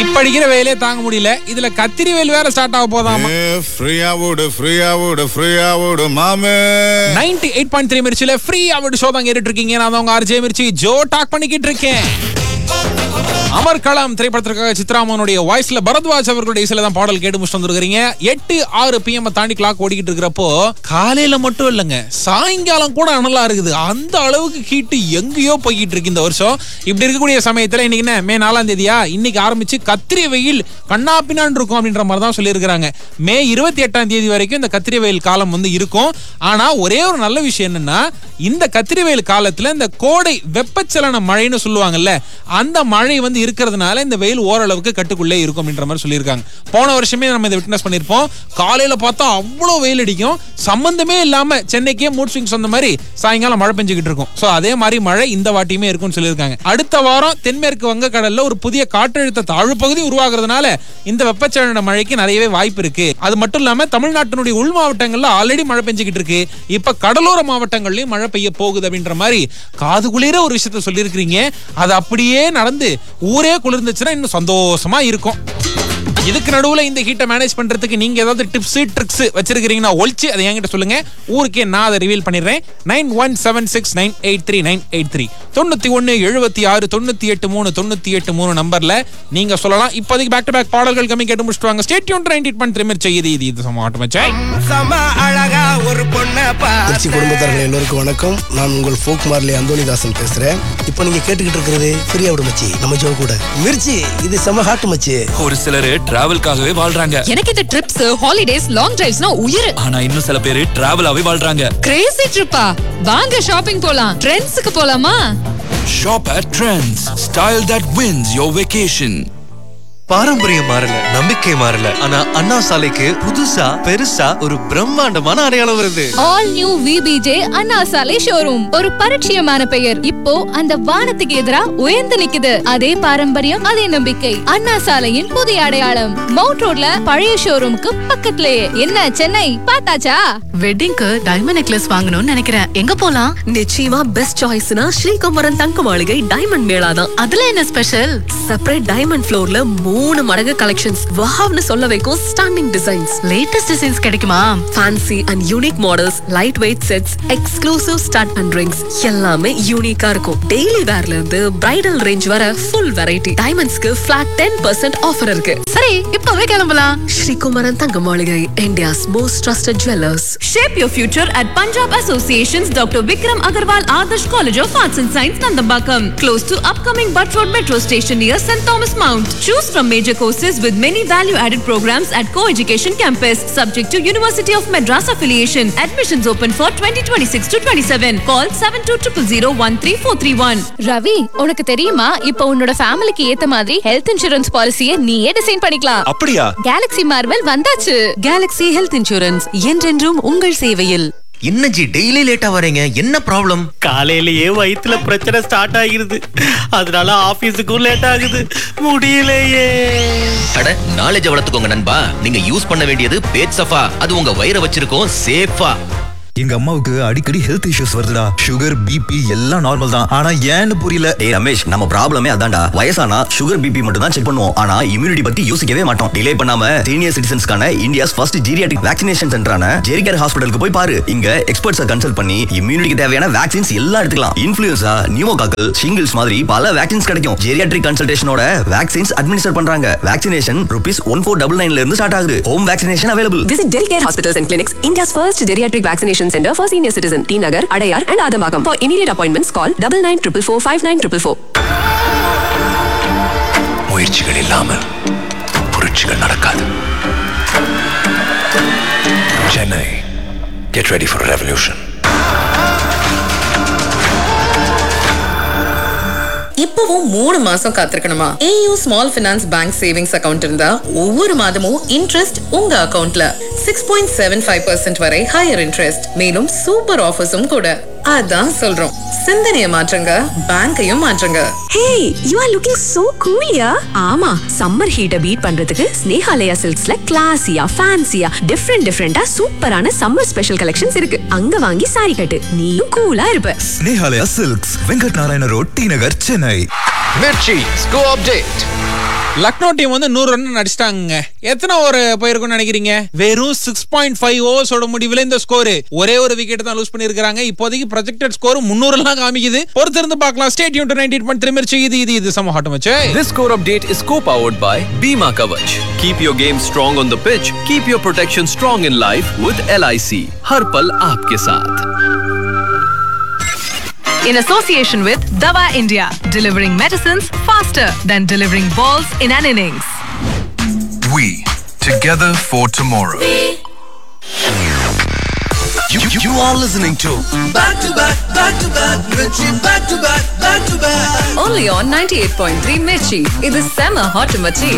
இப்ப அடிக்கிற வெயிலே தாங்க முடியல இதுல கத்திரி வெயில் வேற ஸ்டார்ட் ஆக போதாமா ஃப்ரீயா விடு ஃப்ரீயா விடு ஃப்ரீயா விடு மாமே நைன்டி எயிட் பாயிண்ட் த்ரீ மிர்ச்சில ஃப்ரீ அவடு ஷோ தான் கேட்டுட்டு இருக்கீங்க நான் தான் உங்க ஆர்ஜே மிர்ச்சி ஜோ டாக் பண்ணிக்கிட்டு இருக்கேன் அமர்கலம் திரைப்படத்திற்காக சித்ராமனுடைய வாய்ஸ்ல பரத்வாஜ் அவர்களுடைய இசையில தான் பாடல் கேட்டு முடிச்சுட்டு வந்திருக்கிறீங்க எட்டு ஆறு பிஎம் தாண்டி கிளாக் ஓடிக்கிட்டு இருக்கிறப்போ காலையில மட்டும் இல்லைங்க சாயங்காலம் கூட அனலா இருக்குது அந்த அளவுக்கு ஹீட்டு எங்கேயோ போய்கிட்டு இருக்கு இந்த வருஷம் இப்படி இருக்கக்கூடிய சமயத்துல இன்னைக்கு என்ன மே நாலாம் தேதியா இன்னைக்கு ஆரம்பிச்சு கத்திரி வெயில் கண்ணா பின்னான்னு இருக்கும் அப்படின்ற மாதிரி தான் சொல்லியிருக்கிறாங்க மே இருபத்தி எட்டாம் தேதி வரைக்கும் இந்த கத்திரி வெயில் காலம் வந்து இருக்கும் ஆனா ஒரே ஒரு நல்ல விஷயம் என்னன்னா இந்த கத்திரி வெயில் காலத்துல இந்த கோடை வெப்பச்சலன மழைன்னு சொல்லுவாங்கல்ல அந்த மழை வந்து இருக்கிறதுனால இந்த வெயில் ஓரளவுக்கு கட்டுக்குள்ளே இருக்கும் அப்படின்ற மாதிரி சொல்லியிருக்காங்க போன வருஷமே நம்ம இதை விட்னஸ் பண்ணியிருப்போம் காலையில பார்த்தா அவ்வளோ வெயில் அடிக்கும் சம்பந்தமே இல்லாம சென்னைக்கே மூட் ஸ்விங்ஸ் வந்த மாதிரி சாயங்காலம் மழை பெஞ்சுக்கிட்டு இருக்கும் ஸோ அதே மாதிரி மழை இந்த வாட்டியுமே இருக்கும்னு சொல்லியிருக்காங்க அடுத்த வாரம் தென்மேற்கு வங்கக்கடல்ல ஒரு புதிய காற்றழுத்த தாழ்வு பகுதி உருவாகிறதுனால இந்த வெப்பச்சலன மழைக்கு நிறையவே வாய்ப்பு இருக்கு அது மட்டும் இல்லாம தமிழ்நாட்டினுடைய உள் மாவட்டங்கள்ல ஆல்ரெடி மழை பெஞ்சுக்கிட்டு இருக்கு இப்ப கடலோர மாவட்டங்கள்லயும் மழை பெய்ய போகுது அப்படின்ற மாதிரி காது குளிர ஒரு விஷயத்த சொல்லியிருக்கிறீங்க அது அப்படியே நடந்து ஊரே குளிர்ந்துச்சுன்னா இன்னும் சந்தோஷமா இருக்கும் இதுக்கு நடுவுல இந்த ஹீட்டை மேனேஜ் பண்றதுக்கு நீங்க ஏதாவது டிப்ஸ் ட்ரிக்ஸ் வச்சிருக்கீங்கன்னா ஒழிச்சு அதை என்கிட்ட சொல்லுங்க ஊருக்கே நான் அதை ரிவீல் பண்ணிடுறேன் nine one seven six nine eight three nine eight three தொண்ணூத்தி ஒன்னு எழுபத்தி ஆறு தொண்ணூத்தி எட்டு மூணு தொண்ணூத்தி எட்டு மூணு நம்பர்ல நீங்க சொல்லலாம் இப்போதைக்கு பேக் டு பேக் பாடல்கள் கம்மி கேட்டு முடிச்சுட்டு வாங்க ஸ்டேட் யூன் நைன்டி பாயிண்ட் த்ரீ செய்யுது இது இது சமாட்டம் வச்சாய் சம அழகா ஒரு பொண்ண திருச்சி குடும்பத்தார்கள் எல்லோருக்கும் வணக்கம் நான் உங்கள் ஃபோக் மார்லி அந்தோனிதாசன் பேசுறேன் இப்போ நீங்க கேட்டுக்கிட்டு இருக்கிறது ஃப்ரீயா விடு மச்சி நம்ம ஜோ கூட மிர்ச்சி இது செம ஹாட்டு மச்சி ஒரு சிலரு டிராவல்காகவே வாழ்றாங்க எனக்கு இந்த ட்ரிப்ஸ் ஹாலிடேஸ் லாங் டிரைவ்ஸ்னா உயிர் ஆனா இன்னும் சில பேரு டிராவலாவே வாழ்றாங்க கிரேசி ட்ரிப்பா வாங்க ஷாப்பிங் போலாம் ட்ரெண்ட்ஸுக்கு போலாமா shop at Trends style that wins your vacation பாரம்பரியம் மாறல நம்பிக்கை மாறல ஆனா அண்ணா சாலைக்கு புதுசா பெருசா ஒரு பிரம்மாண்டமான அடையாளம் வருது ஆல் நியூ விபிஜே அண்ணா சாலை ஷோரூம் ஒரு பரிச்சயமான பெயர் இப்போ அந்த வானத்துக்கு எதிரா உயர்ந்து நிக்குது அதே பாரம்பரியம் அதே நம்பிக்கை அண்ணா சாலையின் புதிய அடையாளம் மவுண்ட் ரோட்ல பழைய ஷோரூமுக்கு பக்கத்துலயே என்ன சென்னை பார்த்தாச்சா வெட்டிங்க்கு டைமண்ட் நெக்லஸ் வாங்கணும்னு நினைக்கிறேன் எங்க போலாம் நிச்சயமா பெஸ்ட் சாய்ஸ்னா ஸ்ரீகுமரன் தங்க மாளிகை டைமண்ட் மேளா தான் அதுல என்ன ஸ்பெஷல் செப்பரேட் டைமண்ட் ஃப்ளோர்ல மூணு மடங்கு கலெக்ஷன்ஸ் வாவ்னு சொல்ல வைக்கும் ஸ்டாண்டிங் டிசைன்ஸ் லேட்டஸ்ட் டிசைன்ஸ் கிடைக்குமா fancy and unique models light weight sets exclusive studs and rings எல்லாமே யூனிக்கா இருக்கும் டெய்லி வேர்ல இருந்து பிரைடல் ரேஞ்ச் வர ஃபுல் வெரைட்டி டைமண்ட்ஸ்க்கு ஃபிளாட் டென் பர்சன்ட் ஆஃபர் இருக்கு சரி இப்பவே கிளம்பலாம் Srikumaran Thanga Maligai India's most trusted jewellers Shape your future at Punjab Association's Dr. Vikram Agarwal Adarsh College of Arts and Science, Nandambakam, close to upcoming Butt Road Metro Station near St. Thomas Mount. Choose from major courses with many value-added programs at co-education campus, subject to University of Madras affiliation. Admissions open for 2026 to 27. Call 7200013431. Ravi உனக்கு தெரியுமா இப்போ உன்னோட ஃபேமிலிக்கு ஏத்த மாதிரி health insurance பாலிசியை நீயே design பண்ணிக்கலாம் அப்படியா கேலக்ஸி மார்வெல் வந்தாச்சு கேலக்ஸி ஹெல்த் இன்சூரன்ஸ் என்றென்றும் உங்கள் சேவையில் என்ன ஜி டெய்லி லேட்டா வரீங்க என்ன ப்ராப்ளம் காலையிலேயே வயித்துல பிரச்சனை ஸ்டார்ட் ஆகிருது அதனால ஆபீஸுக்கும் லேட் ஆகுது முடியலையே அட நாலேஜ் வளர்த்துக்கோங்க நண்பா நீங்க யூஸ் பண்ண வேண்டியது பேட் சஃபா அது உங்க வயிறை வச்சிருக்கோம் சேஃபா எங்க அம்மாவுக்கு அடிக்கடி ஹெல்த் இஷ்யூஸ் வருதுடா சுகர் பிபி எல்லாம் நார்மல் தான் ஆனா ஏன்னு புரியல டேய் ரமேஷ் நம்ம ப்ராப்ளமே அதான்டா வயசானா சுகர் பிபி மட்டும் தான் செக் பண்ணுவோம் ஆனா இம்யூனிட்டி பத்தி யோசிக்கவே மாட்டோம் டிலே பண்ணாம சீனியர் சிட்டிசன்ஸ்க்கான இந்தியாஸ் ஃபர்ஸ்ட் ஜீரியாட்டிக் வேக்சினேஷன் சென்டரான ஜெரிகேர் ஹாஸ்பிட்டலுக்கு போய் பாரு இங்க எக்ஸ்பர்ட்ஸை கன்சல்ட் பண்ணி இம்யூனிட்டிக்கு தேவையான வேக்சின்ஸ் எல்லாம் எடுத்துக்கலாம் இன்ஃபுளுன்சா நியூமோகாக்கல் ஷிங்கிள்ஸ் மாதிரி பல வேக்சின்ஸ் கிடைக்கும் ஜெரியாட்ரிக் கன்சல்டேஷனோட வேக்சின்ஸ் அட்மினிஸ்டர் பண்றாங்க vaccination rupees one four double நைன்ல இருந்து ஸ்டார்ட் ஆகுது home vaccination available Visit Dericare Hospitals and Clinics, India's first geriatric vaccination center for senior citizen, T Nagar, Adayar, and Adambagam. For immediate appointments, call double nine triple four five nine triple four. முயற்சிகள் இல்லாமல் புரட்சிகள் நடக்காது Chennai get ready for revolution இப்பவும் மூணு மாசம் காத்திருக்கணுமா AU small finance bank savings account இருந்தா ஒவ்வொரு மாதமும் இன்ட்ரெஸ்ட் உங்க அக்கவுண்ட்ல six point seven five percent வரை ஹையர் இன்ட்ரெஸ்ட் மேலும் சூப்பர் ஆஃபர்ஸும் கூட அதான் சொல்றோம் சிந்தனையை மாற்றுங்க பேங்கையும் மாற்றுங்க hey you are looking so கூலியா ஆமா சம்மர் ஹீட்ட பீட் பண்றதுக்கு ஸ்னேஹாலயா சில்க்ஸ்ல கிளாசியா ஃபேன்சியா டிஃப்ரெண்ட் டிஃப்ரெண்டா சூப்பரான சம்மர் ஸ்பெஷல் கலெக்ஷன்ஸ் இருக்கு அங்க வாங்கி சாரி கட்டு நீயும் கூலா இருப்ப Snehalaya silks Venkat Narayana road T Nagar Chennai Mirchi score update Lucknow team வந்து நூறு ரன் அடிச்சிட்டாங்க எத்தனை ஓவர் போயிருக்கும்னு நினைக்கிறீங்க வெறும் சிக்ஸ் பாயிண்ட் ஃபைவ் ஓவர்ஸோட முடிவில் இந்த ஸ்கோர் ஒரே ஒரு விக்கெட் தான் லூஸ் பண்ணிருக்காங்க இப்போதைக்கு ப்ரொஜெக்டட் ஸ்கோர் முன்னூறு எல்லாம் காமிக்குது பொறுத்திருந்து பார்க்கலாம் ஸ்டேட் யூன் நைன்டி பாயிண்ட் திருமிர்ச்சி இது இது இது சம ஹாட்டம் வச்சு This score update is co-powered by Bima Kavach. Keep your game strong on the pitch. Keep your protection strong in life with LIC. हर पल आपके साथ. In association with Dava India, delivering medicines faster than delivering balls in an innings. We, together for tomorrow. You, you, you are listening to Back to Back, Back to Back, Mirchi, Back to Back, Back to Back. only on 98.3 Mirchi இது செம hot மச்சி